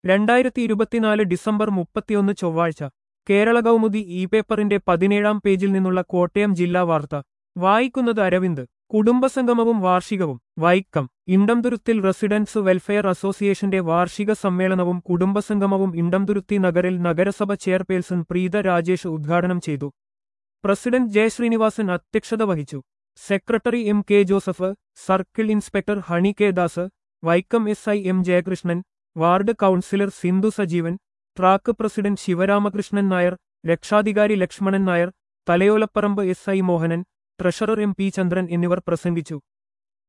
രണ്ടായിരത്തി ഇരുപത്തിനാല് ഡിസംബർ മുപ്പത്തിയൊന്ന് ചൊവ്വാഴ്ച കേരള കൗമുദി ഇ പേപ്പറിന്റെ പതിനേഴാം പേജിൽ നിന്നുള്ള കോട്ടയം ജില്ലാ വാർത്ത വായിക്കുന്നത് അരവിന്ദ് കുടുംബസംഗമവും വാർഷികവും വൈക്കം ഇണ്ടംതുരുത്തിൽ റെസിഡൻസ് വെൽഫെയർ അസോസിയേഷന്റെ വാർഷിക സമ്മേളനവും കുടുംബസംഗമവും ഇണ്ടംതുരുത്തി നഗറിൽ നഗരസഭ ചെയർപേഴ്സൺ പ്രീത രാജേഷ് ഉദ്ഘാടനം ചെയ്തു പ്രസിഡന്റ് ജെ ശ്രീനിവാസൻ അധ്യക്ഷത വഹിച്ചു secretary M K Joseph circle inspector Honey K Das Vaikom S I M Jayakrishnan ward councillor Sindhu Sajeevan track president Sivaramakrishnan Nair രക്ഷാധികാരി Lakshmanan Nair Thalayolaparambu S I Mohanan treasurer M P Chandran എന്നിവർ പ്രസംഗിച്ചു